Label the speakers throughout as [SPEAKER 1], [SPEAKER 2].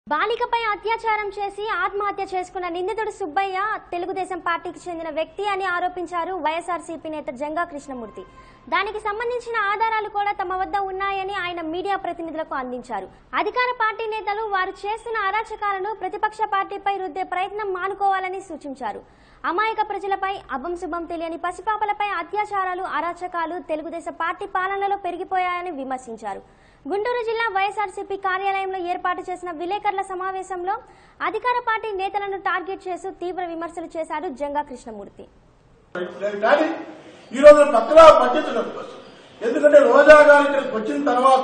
[SPEAKER 1] బాలికపై అత్యాచారం చేసి ఆత్మహత్య చేసుకున్న నిందితుడు సుబ్బయ్య తెలుగుదేశం పార్టీకి చెందిన వ్యక్తి అని ఆరోపించారు వైఎస్ఆర్సీపీ నేత జంగా కృష్ణమూర్తి దానికి సంబంధించిన ఆధారాలు కూడా తమ వద్ద ఉన్నాయని ఆయన మీడియా ప్రతినిధులకు అందించారు అధికార పార్టీ నేతలు వారు చేస్తున్న అరాచకాలను ప్రతిపక్ష పార్టీపై రుద్దే ప్రయత్నం మానుకోవాలని సూచించారు అమాయక ప్రజలపై అభం శుభం తెలియని పసిపాపలపై అత్యాచారాలు అరాచకాలు తెలుగుదేశం పార్టీ పాలనలో పెరిగిపోయాయని విమర్శించారు గుంటూరు జిల్లా వైఎస్ఆర్సీపీ కార్యాలయంలో ఏర్పాటు చేసిన విలేకరుల సమావేశంలో అధికార పార్టీ నేతలను టార్గెట్ చేస్తూ తీవ్ర విమర్శలు చేశారు జంగా కృష్ణమూర్తి
[SPEAKER 2] లేదు కానీ ఈ రోజు పక్కన పట్టించడం కోసం ఎందుకంటే రోజా గారు ఇక్కడికి వచ్చిన తర్వాత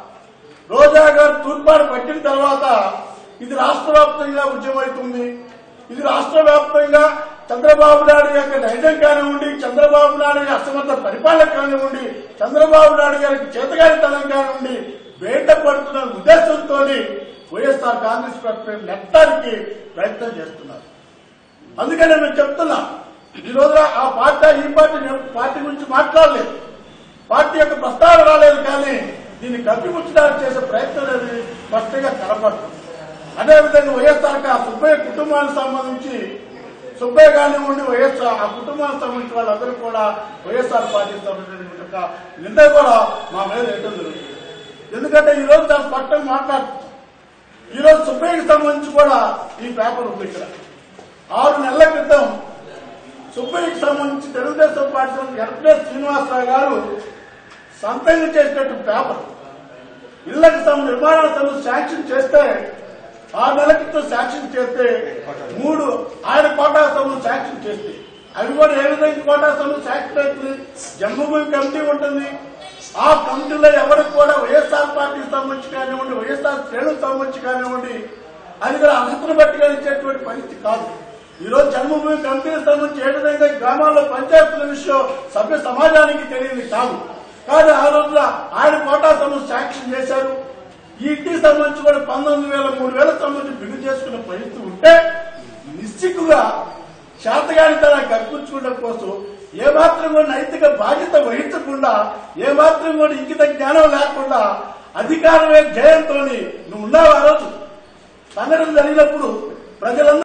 [SPEAKER 2] రోజా గారు తూర్పాటు పట్టిన తర్వాత ఇది రాష్ట్ర వ్యాప్తంగా ఉద్యమవుతుంది ఇది రాష్ట్ర వ్యాప్తంగా చంద్రబాబు నాయుడు యొక్క నైజం కానివ్వండి చంద్రబాబు నాయుడు గారి అసమర్థ పరిపాలన కానివ్వండి చంద్రబాబు నాయుడు గారికి చేతగానితనం కానివ్వండి వేట పడుతున్న ఉద్దేశంతో వైఎస్ఆర్ కాంగ్రెస్ పార్టీ నెట్టడానికి ప్రయత్నం చేస్తున్నారు అందుకనే మేము చెప్తున్నా ఈ రోజున ఆ పార్టీ ఈ పార్టీ నేను పార్టీ గురించి మాట్లాడలేదు పార్టీ యొక్క ప్రస్తావన రాలేదు కానీ దీన్ని కప్పిపుచ్చడానికి చేసే ప్రయత్నం అనేది స్పష్టంగా కనపడుతుంది అదేవిధంగా వైఎస్ఆర్ ఆ సుబ్బయ్య కుటుంబానికి సంబంధించి సుబ్బయ్య కానివ్వండి వైఎస్ఆర్ ఆ కుటుంబానికి సంబంధించిన వాళ్ళందరూ కూడా వైఎస్ఆర్ పార్టీకి సంబంధించిన యొక్క నింద కూడా మా మీద వేయడం జరుగుతుంది ఎందుకంటే ఈ రోజు చాలా స్పష్టంగా మాట్లాడుతున్నాం ఈ రోజు సుబ్బయ్యకి సంబంధించి కూడా ఈ పేపర్ ఉంది ఇక్కడ ఆరు నెలల క్రితం సుబ్బయ్యకి సంబంధించి తెలుగుదేశం పార్టీ ఎర్పే శ్రీనివాసరావు గారు సంతకం చేసినట్టు పేపర్ ఇళ్లకు సంబంధించి నిర్మాణాల సంబంధించి శాంక్షన్ చేస్తే ఆరు నెలల క్రితం శాంక్షన్ చేస్తే మూడు ఆయన కోటా సంబంధించి శాంక్షన్ చేస్తే అవి కూడా ఏ విధంగా కోటా సంబంధించి శాంక్షన్ అవుతుంది జన్మభూమి కమిటీ ఉంటుంది ఆ కమిటీలో ఎవరికి కూడా వైఎస్ఆర్ పార్టీకి సంబంధించి కానివ్వండి వైఎస్ఆర్ శ్రేణులకు సంబంధించి కానివ్వండి అది కూడా అర్హతను బట్టి ఇచ్చేటువంటి పరిస్థితి కాదు ఈ రోజు జన్మభూమి కమిటీకి సంబంధించి ఏ విధంగా గ్రామాల్లో పంచాయతీల విషయం సభ్య సమాజానికి తెలియదు కాదు కానీ ఆ రోజున ఆయన కోటా సంబంధించి శాంక్షన్ చేశారు ఈ ఇంటికి సంబంధించి కూడా పంతొమ్మిది వేల మూడు వేల సంబంధించి బిల్లు చేసుకున్న పరిస్థితి ఉంటే నిశ్చిక్కుగా శాతగానితనాన్ని కల్పించుకోవడం కోసం ఏమాత్రం కూడా నైతిక బాధ్యత వహించకుండా ఏమాత్రం కూడా ఇంకిత జ్ఞానం లేకుండా అధికారమే జయంతో నువ్వు ఉన్నావు ఆ రోజు సంఘటన జరిగినప్పుడు ప్రజలందరూ